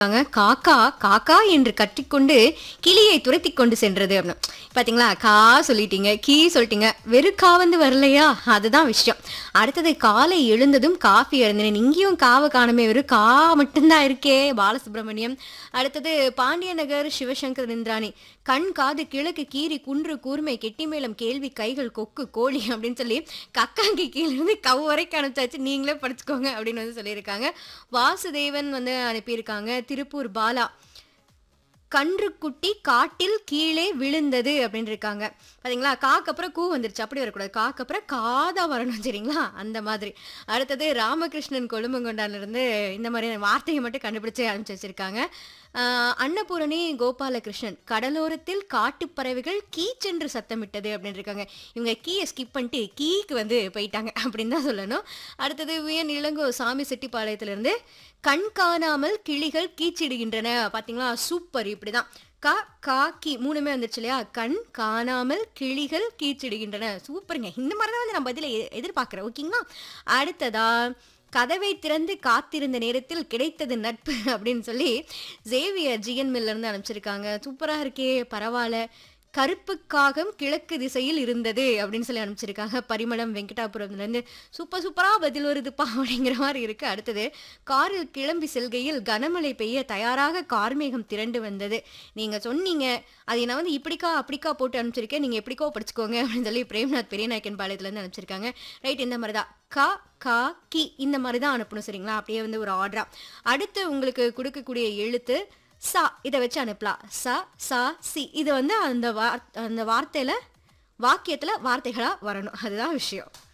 சொல்லியிருக்காங்க காக்கா காக்கா என்று கட்டிக்கொண்டு கிளியை துரத்தி கொண்டு சென்றது அப்படின்னு பாத்தீங்களா கா சொல்லிட்டீங்க கீ சொல்லிட்டீங்க வெறும் கா வந்து வரலையா அதுதான் விஷயம் அடுத்தது காலை எழுந்ததும் காஃபி எழுந்தினேன் இங்கேயும் காவை காணுமே வெறும் கா மட்டும்தான் இருக்கே பாலசுப்ரமணியம் அடுத்தது பாண்டிய நகர் சிவசங்கர் நிந்திராணி கண் காது கிழக்கு கீரி குன்று கூர்மை கெட்டி மேளம் கேள்வி கைகள் கொக்கு கோழி அப்படின்னு சொல்லி கக்காங்கி கீழே இருந்து கவ் வரைக்கும் அனுப்பிச்சாச்சு நீங்களே படிச்சுக்கோங்க அப்படின்னு வந்து சொல்லியிருக்காங்க வாசுதேவன் வந்து அனுப்பியிருக்காங்க திருப்பூர் பாலா கன்றுக்குட்டி காட்டில் கீழே விழுந்தது அப்படின்னு இருக்காங்க பாத்தீங்களா காக்கு அப்புறம் கூ வந்துருச்சு அப்படி வரக்கூடாது காக்கு அப்புறம் காதா வரணும் சரிங்களா அந்த மாதிரி அடுத்தது ராமகிருஷ்ணன் கொழும்பங்கொண்டான்ல இருந்து இந்த மாதிரியான வார்த்தையை மட்டும் கண்டுபிடிச்சு அனுப்பிச்சு வச்சிருக்காங்க ஆஹ் அன்னபூரணி கோபாலகிருஷ்ணன் கடலோரத்தில் காட்டுப் பறவைகள் கீச்சென்று சத்தமிட்டது அப்படின்னு இருக்காங்க இவங்க கீயை ஸ்கிப் பண்ணிட்டு கீக்கு வந்து போயிட்டாங்க அப்படின்னு தான் சொல்லணும் அடுத்தது வியன் இளங்கோ சாமி செட்டிப்பாளையத்திலிருந்து கண் காணாமல் கிளிகள் கீச்சிடுகின்றன பாத்தீங்களா சூப்பர் இப்படிதான் க கா கி மூணுமே வந்துருச்சு இல்லையா கண் காணாமல் கிளிகள் கீச்சிடுகின்றன சூப்பருங்க இந்த மாதிரி தான் வந்து நான் பதில எ- எதிர்பார்க்கிறேன் ஓகேங்களா அடுத்ததா கதவை திறந்து காத்திருந்த நேரத்தில் கிடைத்தது நட்பு அப்படின்னு சொல்லி ஜேவியர் ஜிஎன் மில்ல இருந்து அனுப்பிச்சிருக்காங்க சூப்பரா இருக்கே பரவாயில்ல கருப்பு காகம் கிழக்கு திசையில் இருந்தது அப்படின்னு சொல்லி அனுப்பிச்சிருக்காங்க பரிமளம் வெங்கடாபுரம்ல இருந்து சூப்பர் சூப்பரா பதில் வருதுப்பா அப்படிங்கிற மாதிரி இருக்கு அடுத்தது காரில் கிளம்பி செல்கையில் கனமழை பெய்ய தயாராக கார்மேகம் திரண்டு வந்தது நீங்க சொன்னீங்க அதை நான் வந்து இப்படிக்கா அப்படிக்கா போட்டு அனுப்பிச்சிருக்கேன் நீங்க எப்படிக்கோ படிச்சுக்கோங்க அப்படின்னு சொல்லி பிரேம்நாத் பெரியநாயக்கன் பாளையத்துல இருந்து அனுப்பிச்சிருக்காங்க ரைட் இந்த மாதிரி தான் கா கா கி இந்த மாதிரி தான் அனுப்பணும் சரிங்களா அப்படியே வந்து ஒரு ஆர்டரா அடுத்து உங்களுக்கு கொடுக்கக்கூடிய எழுத்து சா இதை வச்சு அனுப்பலாம் ச சா சி இது வந்து அந்த வார் அந்த வார்த்தையில வாக்கியத்துல வார்த்தைகளா வரணும் அதுதான் விஷயம்